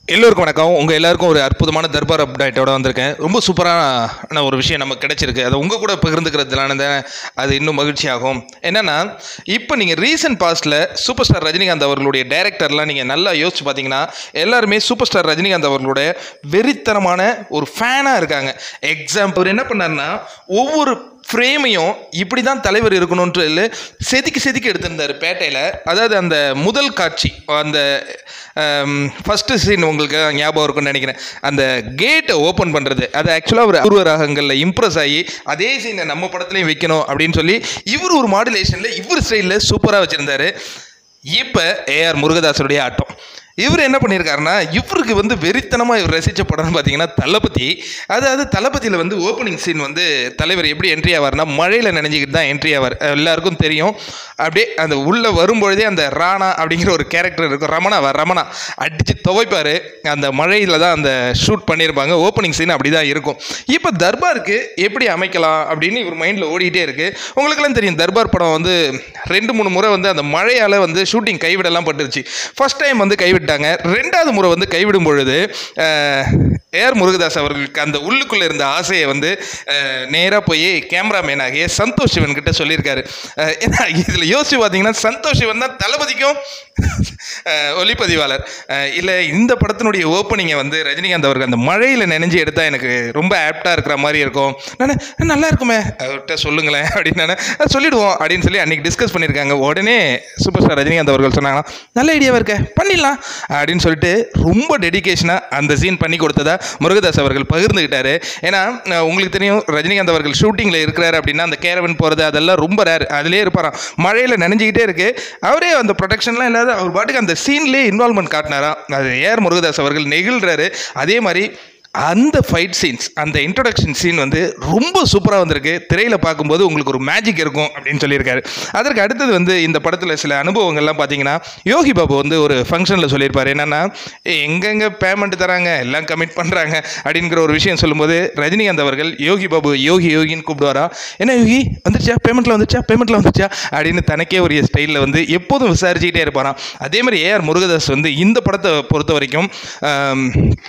எல்லோருக்கும் வணக்கம் உங்கள் எல்லாருக்கும் ஒரு அற்புதமான தர்பார் அப்டேட்டோட வந்திருக்கேன் ரொம்ப சூப்பரான ஒரு விஷயம் நமக்கு கிடைச்சிருக்கு அதை உங்கள் கூட பகிர்ந்துக்கிறதுலான தான் அது இன்னும் மகிழ்ச்சியாகும் என்னென்னா இப்போ நீங்கள் ரீசன்ட் பாஸ்ட்டில் சூப்பர் ஸ்டார் ரஜினிகாந்த் அவர்களுடைய டைரக்டர்லாம் நீங்கள் நல்லா யோசிச்சு பார்த்தீங்கன்னா எல்லாருமே சூப்பர் ஸ்டார் ரஜினிகாந்த் அவர்களுடைய வெறித்தனமான ஒரு ஃபேனாக இருக்காங்க எக்ஸாம்பிள் அவர் என்ன பண்ணாருன்னா ஒவ்வொரு ஃப்ரேமையும் இப்படி தான் தலைவர் இருக்கணுன்ட்டு இல்லை செதுக்கி செதுக்கி எடுத்திருந்தார் பேட்டையில் அதாவது அந்த முதல் காட்சி அந்த ஃபஸ்ட்டு சீன் உங்களுக்கு ஞாபகம் இருக்கும்னு நினைக்கிறேன் அந்த கேட்டை ஓப்பன் பண்ணுறது அது ஆக்சுவலாக ஒரு அபூர்வ ராகங்களில் இம்ப்ரெஸ் ஆகி அதே சீனை நம்ம படத்துலையும் வைக்கணும் அப்படின்னு சொல்லி இவர் ஒரு மாடுலேஷனில் இவர் ஸ்டைலில் சூப்பராக வச்சுருந்தாரு இப்போ ஏஆர் முருகதாசருடைய ஆட்டம் இவர் என்ன பண்ணியிருக்காருன்னா இவருக்கு வந்து வெறித்தனமாக இவர் ரசித்த படம்னு பார்த்தீங்கன்னா தளபதி அதாவது தளபதியில் வந்து ஓப்பனிங் சீன் வந்து தலைவர் எப்படி என்ட்ரி ஆவார்னா மழையில் நினைஞ்சிக்கிட்டு தான் என்ட்ரி ஆவார் எல்லாருக்கும் தெரியும் அப்படியே அந்த உள்ளே வரும்பொழுதே அந்த ராணா அப்படிங்கிற ஒரு கேரக்டர் இருக்கும் ரமணா ரமணா அடித்து துவைப்பார் அந்த மழையில் தான் அந்த ஷூட் பண்ணியிருப்பாங்க ஓப்பனிங் சீன் அப்படி தான் இருக்கும் இப்போ தர்பாருக்கு எப்படி அமைக்கலாம் அப்படின்னு இவர் மைண்டில் ஓடிட்டே இருக்குது உங்களுக்கெல்லாம் தெரியும் தர்பார் படம் வந்து ரெண்டு மூணு முறை வந்து அந்த மழையால் வந்து ஷூட்டிங் கைவிடலாம் பட்டுருச்சு ஃபர்ஸ்ட் டைம் வந்து கைவிட்டாங்க ரெண்டாவது முறை வந்து கைவிடும் பொழுது ஏஆர் முருகதாஸ் அவர்களுக்கு அந்த உள்ளுக்குள்ளே இருந்த ஆசையை வந்து நேராக போய் கேமராமேன் ஆகிய சந்தோஷ் சிவன் கிட்ட சொல்லியிருக்காரு அஹ், ஏன்னா இதில் யோசிச்சு பார்த்தீங்கன்னா சந்தோஷ் சிவன் தான் தளபதிக்கும் அஹ், ஒளிப்பதிவாளர் இல்லை இந்த படத்தினுடைய ஓப்பனிங்கை வந்து ரஜினிகாந்த் அவர்கள் அந்த மழையில் நினைஞ்சு எடுத்தால் எனக்கு ரொம்ப ஆப்டாக இருக்கிற மாதிரி இருக்கும் நான் நல்லா இருக்குமே அவர்கிட்ட சொல்லுங்களேன் அப்படின்னு நான் "அஹ், சொல்லிடுவோம் அப்படின்னு சொல்லி அன்றைக்கி டிஸ்கஸ் பண்ணியிருக்காங்க உடனே சூப்பர் ஸ்டார் ரஜினிகாந்த் அவர்கள் சொன்னாங்கன்னா நல்ல ஐடியாவாக இருக்க பண்ணிடலாம் அப்படின்னு சொல்லிட்டு ரொம்ப டெடிகேஷனாக அந்த சீன் பண்ணி கொடுத்ததா முருகதாஸ் அவர்கள் பகிர்ந்துக்கிட்டாரு ஏன்னா அஹ், உங்களுக்கு தெரியும் ரஜினிகாந்த் அவர்கள் ஷூட்டிங்கில் இருக்கிறாரு அப்படின்னா அந்த கேரவன் போகிறது அதெல்லாம் ரொம்ப ரேர் அதிலே இருப்பாராம் மழையில் நனைஞ்சிக்கிட்டே இருக்கு அவரே அந்த ப்ரொடெக்ஷன்லாம் இல்லாத அவர் பாட்டுக்கு அந்த சீன்லேயே இன்வால்மெண்ட் காட்டினாராம் அது ஏஆர் முருகதாஸ் அவர்கள் நெகிழ்றாரு அதே மாதிரி அந்த ஃபைட் சீன்ஸ் அந்த இன்ட்ரொடக்ஷன் சீன் வந்து ரொம்ப சூப்பராக வந்திருக்கு திரையில் பார்க்கும்போது உங்களுக்கு ஒரு மேஜிக் இருக்கும் அப்படின்னு சொல்லியிருக்காரு அதற்கு அடுத்தது வந்து இந்த படத்தில் சில அனுபவங்கள்லாம் பார்த்தீங்கன்னா யோகி பாபு வந்து ஒரு ஃபங்க்ஷனில் சொல்லியிருப்பார் என்னென்னா எங்கெங்கே பேமெண்ட் தராங்க எல்லாம் கமிட் பண்ணுறாங்க அப்படிங்கிற ஒரு விஷயம் சொல்லும்போது ரஜினிகாந்த் அவர்கள் யோகி பாபு யோகி யோகின்னு கூப்பிடுவாரா என்ன யோகி வந்துருச்சா பேமெண்ட்டில் வந்துச்சா பேமெண்ட்டில் வந்துச்சா அப்படின்னு தனக்கே ஒரு ஸ்டைலில் வந்து எப்போதும் விசாரிச்சுக்கிட்டே இருப்பாராம் அதே மாதிரி ஏஆர் முருகதாஸ் வந்து இந்த படத்தை பொறுத்த வரைக்கும் ஆம்,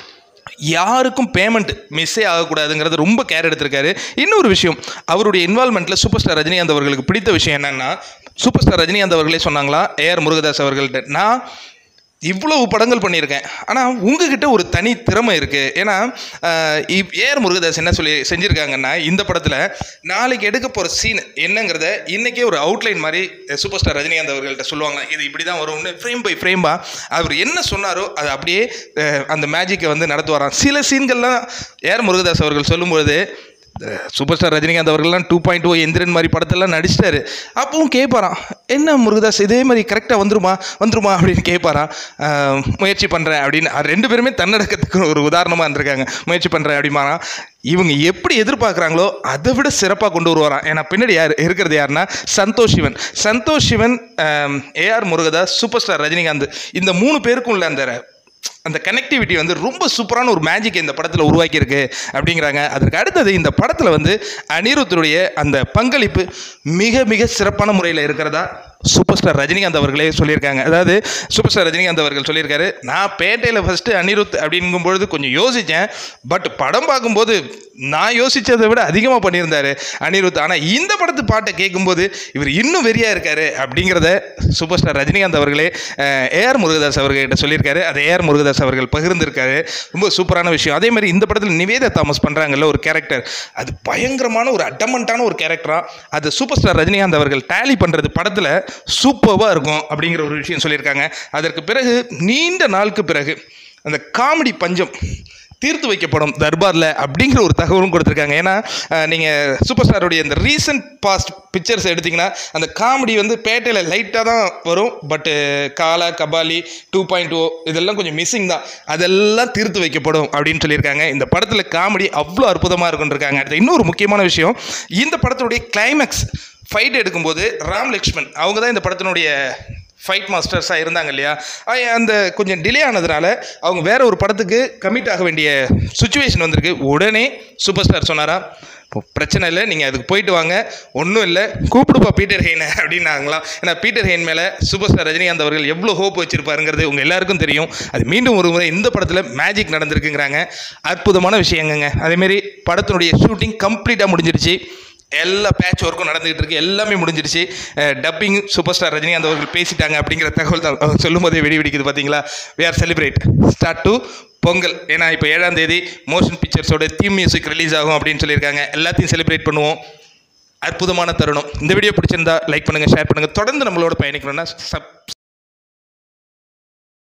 யாருக்கும் பேமெண்ட் மிஸ்ஸே ஆகக்கூடாதுங்கிறது ரொம்ப கேர் எடுத்திருக்காரு இன்னொரு விஷயம் அவருடைய இன்வால்மெண்ட்டில் சூப்பர் ஸ்டார் ரஜினிகாந்த் அவர்களுக்கு பிடித்த விஷயம் என்னன்னா சூப்பர் ஸ்டார் ரஜினிகாந்த் அவர்களே சொன்னாங்களா ஏஆர் முருகதாஸ் அவர்கள்ட்ட நான் இவ்வளவு படங்கள் பண்ணியிருக்கேன் ஆனால் உங்ககிட்ட ஒரு தனி திறமை இருக்குது ஏன்னா ஆஹ், இப்- ஏஆர் முருகதாஸ் என்ன சொல்லி செஞ்சுருக்காங்கன்னா இந்த படத்தில் நாளைக்கு எடுக்க போகிற சீன் என்னங்கிறத இன்றைக்கே ஒரு அவுட்லைன் மாதிரி சூப்பர் ஸ்டார் ரஜினிகாந்த் அவர்கள்ட்ட சொல்லுவாங்க இது இப்படி தான் வரும்னு ஃப்ரேம் பை ஃப்ரேம்பா அவர் என்ன சொன்னாரோ அதை அப்படியே அஹ், அந்த மேஜிக்கை வந்து நடத்துவாராம் சில சீன்கள்லாம் ஏஆர் முருகதாஸ் அவர்கள் சொல்லும்பொழுது சூப்பர் ஸ்டார் ரஜினிகாந்த் அவர்கள்லாம் டூ பாயிண்ட் ஓ எந்திரன் மாதிரி படத்தெல்லாம் நடிச்சிட்டாரு அப்பவும் கேட்பாராம் என்ன முருகதாஸ் இதே மாதிரி கரெக்டாக வந்துருமா வந்துருமா அப்படின்னு கேட்பாராம் ஆஹ், முயற்சி பண்ணுறேன் அப்படின்னு அஹ் ரெண்டு பேருமே தன்னடக்கத்துக்கு ஒரு உதாரணமாக இருந்திருக்காங்க முயற்சி பண்ணுறேன் அப்படிமானா இவங்க எப்படி எதிர்பார்க்குறாங்களோ அதை விட சிறப்பாக கொண்டு வருவாராம் ஏன்னா பின்னாடி யார் இருக்கிறது யாருன்னா Santosh Sivan Santosh Sivan AR Murugadoss super star Rajinikanth இந்த மூணு பேருக்கும் உள்ள அந்த அந்த கனெக்டிவிட்டி வந்து ரொம்ப சூப்பரான ஒரு மேஜிக் இந்த படத்தில் உருவாக்கியிருக்கு அப்படிங்கிறாங்க அதற்கு அடுத்தது இந்த படத்தில் வந்து அனிருத்தருடைய அந்த பங்களிப்பு மிக மிக சிறப்பான முறையில் இருக்கிறதா சூப்பர் ஸ்டார் ரஜினிகாந்த் அவர்களே சொல்லியிருக்காங்க அதாவது சூப்பர் ஸ்டார் ரஜினிகாந்த் அவர்கள் சொல்லியிருக்காரு நான் பேட்டையில் ஃபஸ்ட்டு அனிருத் அப்படிங்கும் பொழுது கொஞ்சம் யோசித்தேன் பட் படம் பார்க்கும்போது நான் யோசித்ததை விட அதிகமாக பண்ணியிருந்தாரு அனிருத் ஆனால் இந்த படத்து பாட்டை கேட்கும்போது இவர் இன்னும் வெறியாக இருக்காரு அப்படிங்கிறத சூப்பர் ஸ்டார் ரஜினிகாந்த் அவர்களே ஏஆர் முருகதாஸ் அவர்கிட்ட சொல்லியிருக்காரு அதை ஏஆர் முருகதாஸ் அவர்கள் பகிர்ந்திருக்காரு ரொம்ப சூப்பரான விஷயம் அதே மாதிரி இந்த படத்தில் நிவேதா தாமஸ் பண்ணுறாங்கல்ல ஒரு கேரக்டர் அது பயங்கரமான ஒரு அட்டமண்டான ஒரு கேரக்டராக அது சூப்பர் ஸ்டார் ரஜினிகாந்த் அவர்கள் டேலி பண்ணுறது படத்தில் சூப்பராக இருக்கும் அப்படிங்கிற ஒரு விஷயம் சொல்லியிருக்காங்க அதற்கு பிறகு நீண்ட நாளுக்கு பிறகு அந்த காமெடி பஞ்சம் தீர்த்து வைக்கப்படும் தர்பாரில் அப்படிங்கிற ஒரு தகவலும் கொடுத்துருக்காங்க ஏன்னா நீங்கள் சூப்பர் ஸ்டாருடைய இந்த ரீசன்ட் பாஸ்ட் பிக்சர்ஸ் எடுத்திங்கன்னா அந்த காமெடி வந்து பேட்டையில் லைட்டாக தான் வரும் பட்டு Kaala Kabali two point O இதெல்லாம் கொஞ்சம் மிஸ்ஸிங் தான் அதெல்லாம் தீர்த்து வைக்கப்படும் அப்படின்னு சொல்லியிருக்காங்க இந்த படத்தில் காமெடி அவ்வளோ அற்புதமாக இருக்குன்றிருக்காங்க அடுத்து இன்னொரு முக்கியமான விஷயம் இந்த படத்தினுடைய கிளைமேக்ஸ் ஃபைட் எடுக்கும்போது ராம் லக்ஷ்மண் அவங்க தான் இந்த படத்தினுடைய ஃபைட் மாஸ்டர்ஸாக இருந்தாங்க இல்லையா அஹ் அந்த கொஞ்சம் டிலே ஆனதுனால அவங்க வேற ஒரு படத்துக்கு கமிட் ஆக வேண்டிய சுச்சுவேஷன் வந்திருக்கு உடனே சூப்பர் ஸ்டார் சொன்னாரா பிரச்சனை இல்லை நீங்கள் அதுக்கு போயிட்டு வாங்க ஒன்றும் இல்லை கூப்பிடுப்பா பீட்டர் ஹெய்னை அப்படின்னாங்களாம் ஏன்னா பீட்டர் ஹெயின் மேலே சூப்பர் ஸ்டார் ரஜினிகாந்த் அவர்கள் எவ்வளோ ஹோப் வச்சிருப்பாருங்கிறது உங்கள் எல்லாருக்கும் தெரியும் அது மீண்டும் ஒரு முறை இந்த படத்தில் மேஜிக் நடந்திருக்குங்கிறாங்க அற்புதமான விஷயங்கங்க அதேமாரி படத்தினுடைய ஷூட்டிங் கம்ப்ளீட்டாக முடிஞ்சிருச்சு எல்லா பேட்ச் ஒர்க்கும் நடந்துகிட்டு இருக்கு எல்லாமே முடிஞ்சிருச்சு டப்பிங் சூப்பர் ஸ்டார் ரஜினிகாந்த் அவர்கள் பேசிட்டாங்க அப்படிங்கிற தகவல் தான் அவங்க சொல்லும் போதே வெடி வெடிக்குது பார்த்தீங்களா we are celebrate start to Pongal ஏன்னா இப்போ ஏழாம் தேதி மோஷன் பிக்சர்ஸோட தீம் மியூசிக் ரிலீஸ் ஆகும் அப்படின்னு சொல்லியிருக்காங்க எல்லாத்தையும் செலிப்ரேட் பண்ணுவோம் அற்புதமான தருணம் இந்த வீடியோ பிடிச்சிருந்தா லைக் பண்ணுங்கள் ஷேர் பண்ணுங்கள் தொடர்ந்து நம்மளோட பயணிக்கணும்னா சப்